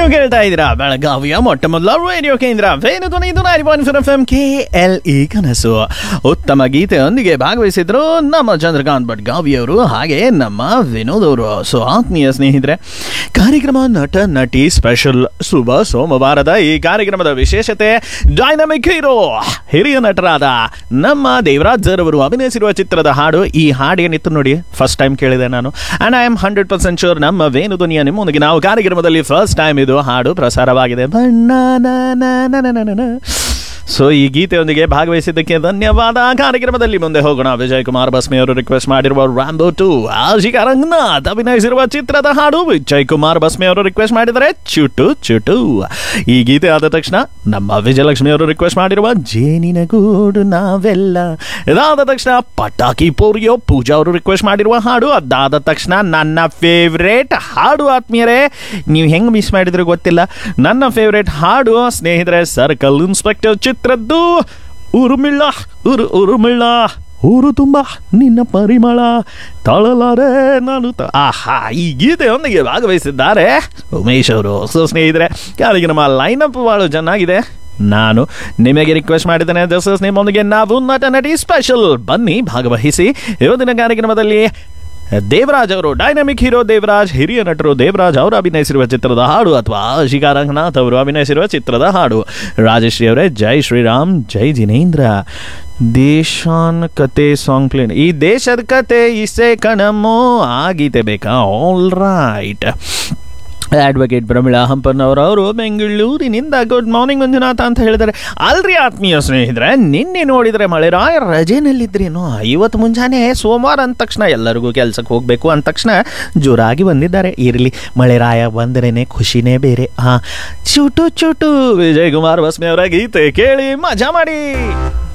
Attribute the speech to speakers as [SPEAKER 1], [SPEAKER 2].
[SPEAKER 1] ನೀವು ಕೇಳ್ತಾ ಇದ್ದೀರಾ ಬೆಳಗಾವಿಯ ಮೊಟ್ಟ ಮೊದಲ ರೇಡಿಯೋ ಕೇಂದ್ರ ವೇಣು ಧ್ವನಿ ಇದು nine point four F M K L E ಕನಸು ಉತ್ತಮ ಗೀತೆಯೊಂದಿಗೆ ಭಾಗವಹಿಸಿದ್ರು ನಮ್ಮ ಚಂದ್ರಕಾಂತ್ ಭಟ್ಗಾವಿ ಅವರು ಹಾಗೆ ನಮ್ಮ ವಿನೋದ್ ಅವರು ಸೊ ಆತ್ಮೀಯ ಸ್ನೇಹಿತರೆ ಕಾರ್ಯಕ್ರಮ ನಟ ನಟಿ ಸ್ಪೆಷಲ್ ಶುಭ ಸೋಮವಾರದ ಈ ಕಾರ್ಯಕ್ರಮದ ವಿಶೇಷತೆ ಡೈನಮಿಕ್ ಹೀರೋ ಹಿರಿಯ ನಟರಾದ ನಮ್ಮ ದೇವರಾಜ್ ಸರ್ ಅವರು ಅಭಿನಯಿಸಿರುವ ಚಿತ್ರದ ಹಾಡು ಈ ಹಾಡು ಏನಿತ್ತು ನೋಡಿ ಫಸ್ಟ್ ಟೈಮ್ ಕೇಳಿದೆ ನಾನು and I am hundred percent sure ನಮ್ಮ ವೇಣು ಧ್ವನಿಯ ನಿಮ್ಮೊಂದಿಗೆ ನಾವು ಕಾರ್ಯಕ್ರಮದಲ್ಲಿ ಫಸ್ಟ್ ಟೈಮ್ ಇದು ಹಾಡು ಪ್ರಸಾರವಾಗಿದೆ ಬಣ್ಣ ನ ನ ನ ನ ನ ನ. ಸೊ ಈ ಗೀತೆಯೊಂದಿಗೆ ಭಾಗವಹಿಸಿದ್ದಕ್ಕೆ ಧನ್ಯವಾದ ಕಾರ್ಯಕ್ರಮದಲ್ಲಿ ಮುಂದೆ ಹೋಗೋಣ ವಿಜಯ್ ಕುಮಾರ್ ಬಸ್ಮಿ ಅವರು ರಿಕ್ವೆಸ್ಟ್ ಮಾಡಿರುವ ರಾಂಬೋ ಟು ಆಶಿಕ ರಂಗನಾಥ್ ಅಭಿನಯಿಸಿರುವ ಚಿತ್ರದ ಹಾಡು ವಿಜಯ್ ಕುಮಾರ್ ಬಸ್ಮಿ ಅವರು ರಿಕ್ವೆಸ್ಟ್ ಮಾಡಿದರೆ ಚುಟು ಚುಟು ಈ ಗೀತೆ ಆದ ತಕ್ಷಣ ನಮ್ಮ ವಿಜಯಲಕ್ಷ್ಮಿ ಅವರು ರಿಕ್ವೆಸ್ಟ್ ಮಾಡಿರುವ ಜೇನಿನ ಗೂಡು ನಾವೆಲ್ಲ ಇದಾದ ತಕ್ಷಣ ಪಟಾಕಿ ಪೋರಿಯೋ ಪೂಜಾ ಅವರು ರಿಕ್ವೆಸ್ಟ್ ಮಾಡಿರುವ ಹಾಡು ಅದಾದ ತಕ್ಷಣ ನನ್ನ ಫೇವ್ರೇಟ್ ಹಾಡು ಆತ್ಮೀಯರೇ ನೀವು ಹೆಂಗೆ ಮಿಸ್ ಮಾಡಿದ್ರೆ ಗೊತ್ತಿಲ್ಲ ನನ್ನ ಫೇವ್ರೇಟ್ ಹಾಡು ಸ್ನೇಹಿತರೆ ಸರ್ಕಲ್ ಇನ್ಸ್ಪೆಕ್ಟರ್ ಚಿತ್ರದ್ದು ಉರುಮಿಳ್ಳ ಉರು ಉರುಮಿಳ್ಳ ಊರು ತುಂಬ ನಿನ್ನ ಪರಿಮಳ ತಾಳಲಾರೆ ನಾನು ತ ಆಹಾ ಈ ಗೀತೆಯೊಂದಿಗೆ ಭಾಗವಹಿಸಿದ್ದಾರೆ ಉಮೇಶ್ ಅವರು ಸೊ ಸ್ನೇಹಿತರೆ ಕಾರ್ಯಕ್ರಮ ಲೈನಪ್ ಭಾಳ ಚೆನ್ನಾಗಿದೆ ನಾನು ನಿಮಗೆ ರಿಕ್ವೆಸ್ಟ್ ಮಾಡಿದ್ದೇನೆ ದಸಸ್ ನಿಮ್ಮೊಂದಿಗೆ ನಾವು ನಟ ನಟಿ ಸ್ಪೆಷಲ್ ಬನ್ನಿ ಭಾಗವಹಿಸಿ ಇವತ್ತಿನ ಕಾರ್ಯಕ್ರಮದಲ್ಲಿ ದೇವರಾಜ್ ಅವರು ಡೈನಾಮಿಕ್ ಹೀರೋ ದೇವರಾಜ್ ಹಿರಿಯ ನಟರು ದೇವರಾಜ್ ಅವರು ಅಭಿನಯಿಸಿರುವ ಚಿತ್ರದ ಹಾಡು ಅಥವಾ ಶಿಖಾ ರಂಗನಾಥ್ ಅವರು ಅಭಿನಯಿಸಿರುವ ಚಿತ್ರದ ಹಾಡು ರಾಜಶ್ರೀ ಅವರೇ ಜೈ ಶ್ರೀರಾಮ್ ಜೈ ಜಿನೇಂದ್ರ ದೇಶಾನ್ ಕತೆ ಸಾಂಗ್ ಪ್ಲೇನ್ ಈ ದೇಶದ ಕತೆ ಇಸೆ ಕಣಮೋ ಆ ಗೀತೆ ಬೇಕಾ ಆಲ್ ರೈಟ್ ಅಡ್ವೊಕೇಟ್ ಪ್ರಮಿಳಾ ಹಂಪನ್ನವರವರು ಬೆಂಗಳೂರಿನಿಂದ ಗುಡ್ ಮಾರ್ನಿಂಗ್ ಮಂಜುನಾಥ ಅಂತ ಹೇಳಿದ್ದಾರೆ ಅಲ್ರಿ ಆತ್ಮೀಯ ಸ್ನೇಹಿತರೆ ನಿನ್ನೆ ನೋಡಿದರೆ ಮಳೆರಾಯ ರಜೆನಲ್ಲಿದ್ರೇನು ಇವತ್ತು ಮುಂಜಾನೆ ಸೋಮವಾರ ಅಂದ ತಕ್ಷಣ ಎಲ್ಲರಿಗೂ ಕೆಲಸಕ್ಕೆ ಹೋಗಬೇಕು ಅಂದ ತಕ್ಷಣ ಜೋರಾಗಿ ಬಂದಿದ್ದಾರೆ ಇರಲಿ ಮಳೆರಾಯ ಬಂದರೇನೆ ಖುಷಿನೇ ಬೇರೆ ಹಾಂ ಚುಟು ಚುಟು ವಿಜಯ್ ಕುಮಾರ್ ಬಸ್ಮಿ ಅವರ ಗೀತೆ ಕೇಳಿ ಮಜಾ ಮಾಡಿ